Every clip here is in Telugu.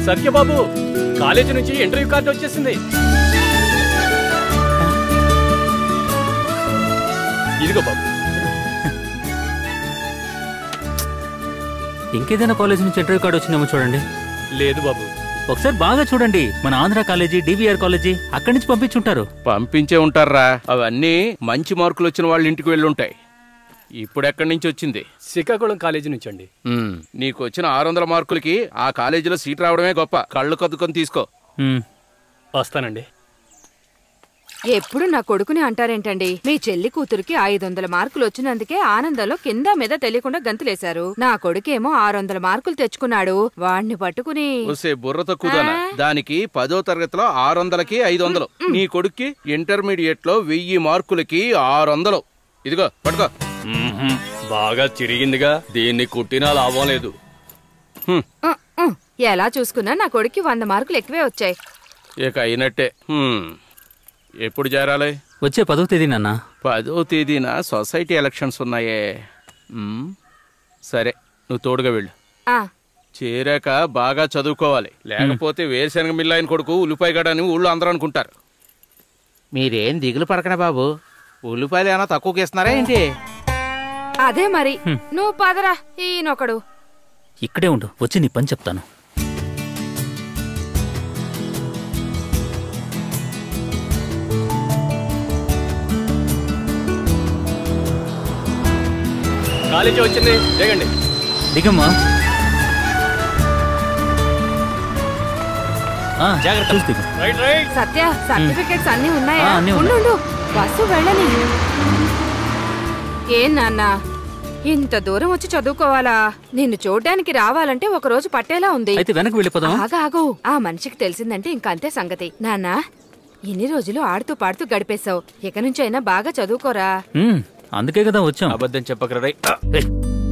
సత్యబాబు కాలేజీ నుంచి ఇంటర్వ్యూ కార్డు వచ్చేసింది ఇదిగో బాబు ఇంకేదైనా కాలేజ్ నుంచి ఇంటర్వ్యూ కార్డు వచ్చిందేమో చూడండి లేదు బాబు ఒకసారి బాగా చూడండి మన ఆంధ్ర కాలేజీ డివిఆర్ కాలేజీ అక్కడి నుంచి పంపించుంటారు పంపించే ఉంటారా అవన్నీ మంచి మార్కులు వచ్చిన వాళ్ళ ఇంటికి వెళ్ళి ఉంటాయి ఇప్పుడు ఎక్కడి నుంచి వచ్చింది శ్రీకాకుళం కాలేజీ నుంచి అండి ఉమ్, నీకు వచ్చిన ఆరు వందల మార్కులకి ఆ కాలేజీలో సీట్ రావడమే గొప్ప కళ్ళు కద్దుకొని తీసుకో మ్, వస్తానండి ఎప్పుడు నా కొడుకుని అంటారేంటండి మీ చెల్లి కూతురికి ఐదు వందల మార్కులు వచ్చినందుకే ఆనందంలో కింద మీద తెలియకుండా గంతులేశారు నా కొడుకేమో ఆరు వందల మార్కులు తెచ్చుకున్నాడు వాణ్ణి పట్టుకుని వస్తే బుర్ర తక్కువదానా దానికి పదో తరగతిలో ఆరు వందలకి ఐదు వందలు నీ కొడుక్కి ఇంటర్మీడియట్ లో వెయ్యి మార్కులకి ఆరు వందలు ఇదిగో పట్టుకో మ్మ్హ్మ్. బాగా చిరిగిందిగా దీన్ని కుట్టినా లాభం లేదు హ్మ్, "ఉ, ఉ, ఎలా చూసుకున్నా నా కొడుక్కి వంద మార్కులు ఎక్కువే వచ్చాయి ఇక అయినట్టే హ్మ్. ఎప్పుడు చేరాలి వచ్చే పదో తేదీ నాన్న పదో తేదీన సొసైటీ ఎలక్షన్స్ ఉన్నాయే ఉమ్, సరే నువ్వు తోడుగా వెళ్ళు ఆ చేరాక బాగా చదువుకోవాలి లేకపోతే వేరుశనగ మిల్లాయన కొడుకు ఉల్లిపాయగాడని ఊళ్ళో అందరూ అనుకుంటారు మీరేం దిగులు పడకనే బాబు ఉల్లిపాయలు ఏమైనా తక్కువకి ఇస్తున్నారా ఏంటి అదే మరి నువ్వు పదరా ఈయనొకడు ఇక్కడే ఉండు వచ్చి నీ పని చెప్తాను కాలేజీ వచ్చింది దిగండి దిగమ్మా ఆ, జాగ్రత్త. చూసి దిగు. రైట్ రైట్ సత్య సర్టిఫికెట్స్ అన్ని ఉన్నాయా ఆ, అన్నీ ఉండు ఉన్నాయి. ఉండు. బస్సు వెళ్ళని ఏం నాన్న ఇంత దూరం వచ్చి చదువుకోవాలా నిన్ను చూడ్డానికి రావాలంటే ఒక రోజు పట్టేలా ఉంది అయితే వెనక్కి వెళ్ళిపోదామా ఆగు ఆగు ఆ మనిషికి తెలిసిందంటే ఇంకంతే సంగతి నాన్న ఇన్ని రోజులు ఆడుతూ పాడుతూ గడిపేశావు ఇక నుంచి అయినా బాగా చదువుకోరా మ్, అందుకే కదా వచ్చాం అబద్ధం చెప్పకరా రై ఏయ్,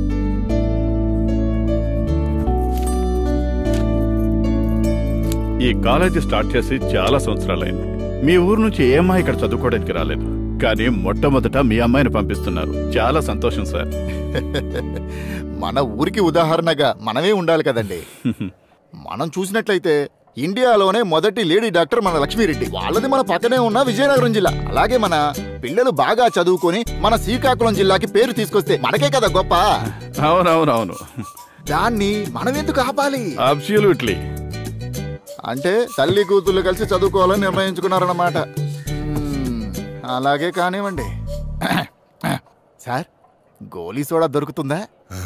ఈ కాలేజీ స్టార్ట్ చేసి చాలా సంవత్సరాలైంది మీ ఊరు నుంచి ఏ అమ్మాయి ఇక్కడ చదువుకోవడానికి రాలేదు కానీ మొట్టమొదట మీ అమ్మాయిని పంపిస్తున్నారు చాలా సంతోషం సార్ మన ఊరికి ఉదాహరణగా మనమే ఉండాలి కదండి మనం చూసినట్లయితే ఇండియాలోనే మొదటి లేడీ డాక్టర్ మన లక్ష్మీరెడ్డి వాళ్ళది మన పక్కనే ఉన్న విజయనగరం జిల్లా అలాగే మన పిల్లలు బాగా చదువుకొని మన శ్రీకాకుళం జిల్లాకి పేరు తీసుకొస్తే మనకే కదా గొప్ప అవునవునవును దాన్ని మనం ఎందుకు ఆపాలి అబ్సల్యూట్లీ అంటే తల్లి కూతుళ్ళు కలిసి చదువుకోవాలని నిర్ణయించుకున్నారన్నమాట మ్మ్, అలాగే కానివ్వండి సార్ గోలీ సోడా దొరుకుతుందా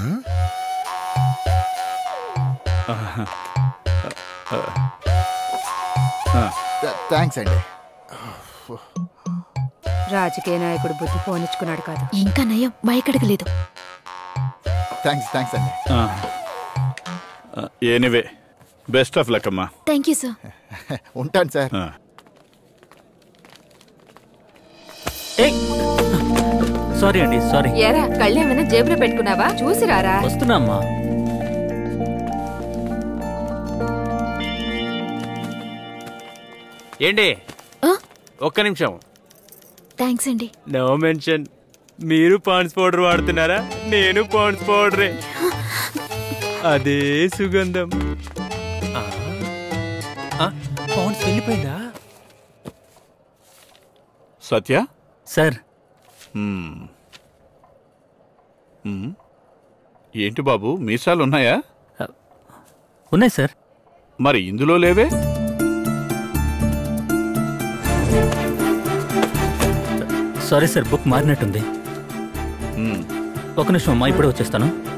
థ్యాంక్స్ అండి రాజకీయ నాయకుడు బుద్ధి పోనిచ్చుకున్నాడు కాదు ఇంకా నయం మైకడగలేదు థ్యాంక్స్ థ్యాంక్స్ అండి ఎనీవే బెస్ట్ ఆఫ్ లక్ అమ్మా థ్యాంక్ యూ సార్ ఉంటాను సార్ ఆ. ఏయ్, సారీ అండి సారీ ఏరా కళ్ళేమైనా జేబులో పెట్టుకున్నావా చూసి రారా వస్తున్నా అమ్మా ఏంటి ఆ? ఒక్క నిమిషం థ్యాంక్స్ అండి నో మెన్షన్ మీరు పాండ్స్ పౌడర్ వాడుతున్నారా నేను పాండ్స్ పౌడరే అదే సుగంధం ఆ. ఆ, పాండ్స్ వెళ్ళిపోయిందా సత్య సార్ మ్మ్. మ్మ్. ఏంటి బాబు మీసాలు ఉన్నాయా ఉన్నాయి సార్ మరి ఇందులో లేవే సారీ సార్ బుక్ మారినట్టుంది మ్మ్. ఒక నిమిషం అమ్మా ఇప్పుడే వచ్చేస్తాను